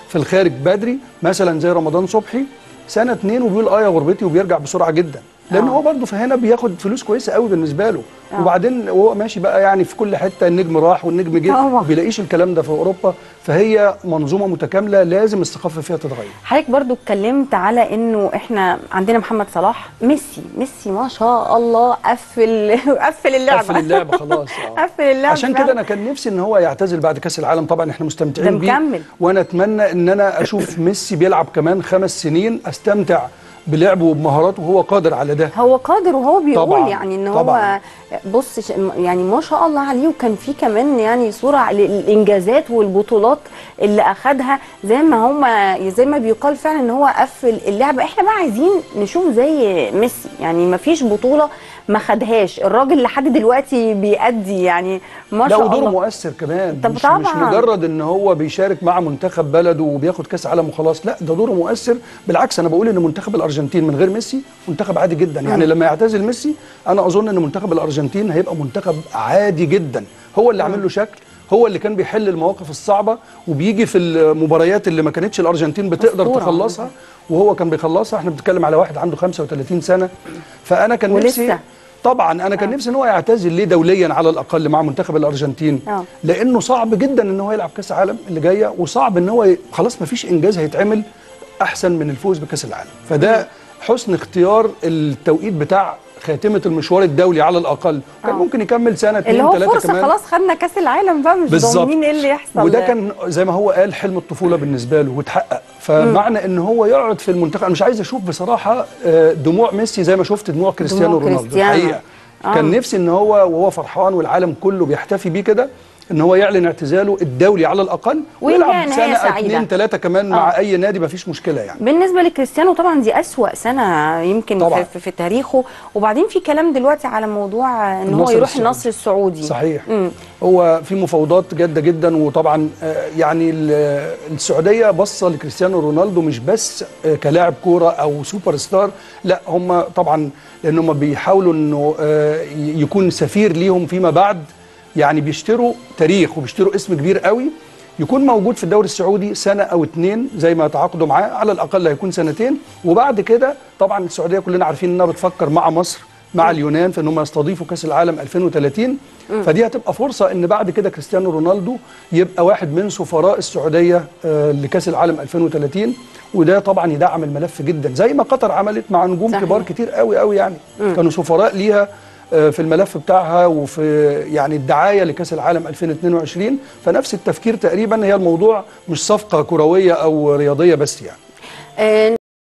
في الخارج بدري مثلا زي رمضان صبحي سنه اتنين وبيقول اه يا غربتي وبيرجع بسرعه جدا لان آه. هو برضه فهنا بياخد فلوس كويسه قوي بالنسبه له آه. وبعدين وهو ماشي بقى يعني في كل حته النجم راح والنجم جه طبعا. ما بيلاقيش الكلام ده في اوروبا فهي منظومه متكامله لازم الثقافه فيها تتغير حضرتك برضو اتكلمت على انه احنا عندنا محمد صلاح ميسي ميسي ما شاء الله قفل قفل اللعبه قفل اللعبه خلاص آه. قفل اللعبه عشان كده انا كان نفسي ان هو يعتزل بعد كاس العالم طبعا احنا ده مستمتعين بيه مكمل. وانا اتمنى ان انا اشوف ميسي بيلعب كمان خمس سنين استمتع بلعبه وبمهاراته وهو قادر على ده هو قادر وهو بيقول طبعاً، يعني ان هو طبعاً. بص ش- يعني ما شاء الله عليه وكان في كمان يعني صوره على الانجازات والبطولات اللي اخدها زي ما هم زي ما بيقال فعلا ان هو قفل اللعبه احنا بقى عايزين نشوف زي ميسي يعني ما فيش بطوله ما خدهاش الراجل لحد دلوقتي بيأدي يعني ما لا شاء ودوره الله مؤثر كمان طب مش, طبعاً. مش مجرد ان هو بيشارك مع منتخب بلده وبياخد كاس عالم وخلاص لا ده دوره مؤثر بالعكس انا بقول ان منتخب الارجنتين من غير ميسي منتخب عادي جدا يعني لما يعتزل ميسي انا اظن ان منتخب الارجنتين هيبقى منتخب عادي جدا هو اللي عامل له شكل هو اللي كان بيحل المواقف الصعبه وبيجي في المباريات اللي ما كانتش الارجنتين بتقدر أسطورة. تخلصها وهو كان بيخلصها احنا بنتكلم على واحد عنده 35 سنه فانا كان ولسه. نفسي طبعا انا كان نفسي ان هو يعتزل ليه دوليا على الاقل مع منتخب الارجنتين آه. لانه صعب جدا ان هو يلعب كاس العالم اللي جايه وصعب ان هو ي... خلاص ما فيش انجاز هيتعمل احسن من الفوز بكاس العالم فده حسن اختيار التوقيت بتاع خاتمه المشوار الدولي على الاقل كان آه. ممكن يكمل سنه اللي اثنين هو ثلاثه فرصه كمان خلاص خدنا كاس العالم بقى مش بالظبط. ضامنين ايه اللي يحصل وده كان زي ما هو قال حلم الطفوله بالنسبه له واتحقق فمعنى ان هو يقعد في المنتخب انا مش عايز اشوف بصراحه آه، دموع ميسي زي ما شفت دموع كريستيانو دموع رونالدو كريستيانو. الحقيقه آه. كان نفسي ان هو وهو فرحان والعالم كله بيحتفي بيه كده ان هو يعلن اعتزاله الدولي على الاقل وينهي ويلعب نهاية سنه سعيدة. اثنين ثلاثه كمان مع اي نادي مفيش مشكله يعني بالنسبه لكريستيانو طبعا دي اسوا سنه يمكن طبعاً. في, في, في تاريخه وبعدين في كلام دلوقتي على موضوع ان هو النصر يروح السعودي. النصر السعودي صحيح مم. هو في مفاوضات جاده جدا وطبعا آه، يعني ال- السعوديه باصه لكريستيانو رونالدو مش بس آه، كلاعب كوره او سوبر ستار لا هم طبعا لان هم بيحاولوا انه آه، ي- يكون سفير ليهم فيما بعد يعني بيشتروا تاريخ وبيشتروا اسم كبير قوي يكون موجود في الدوري السعودي سنه او اتنين زي ما تعاقدوا معاه على الاقل هيكون سنتين وبعد كده طبعا السعوديه كلنا عارفين انها بتفكر مع مصر مع اليونان في ان هم يستضيفوا كاس العالم 2030 فدي هتبقى فرصه ان بعد كده كريستيانو رونالدو يبقى واحد من سفراء السعوديه آه، لكاس العالم 2030 وده طبعا يدعم الملف جدا زي ما قطر عملت مع نجوم صحيح. كبار كتير قوي قوي يعني كانوا سفراء ليها آه، في الملف بتاعها وفي يعني الدعايه لكاس العالم 2022 فنفس التفكير تقريبا هي الموضوع مش صفقه كرويه او رياضيه بس يعني آه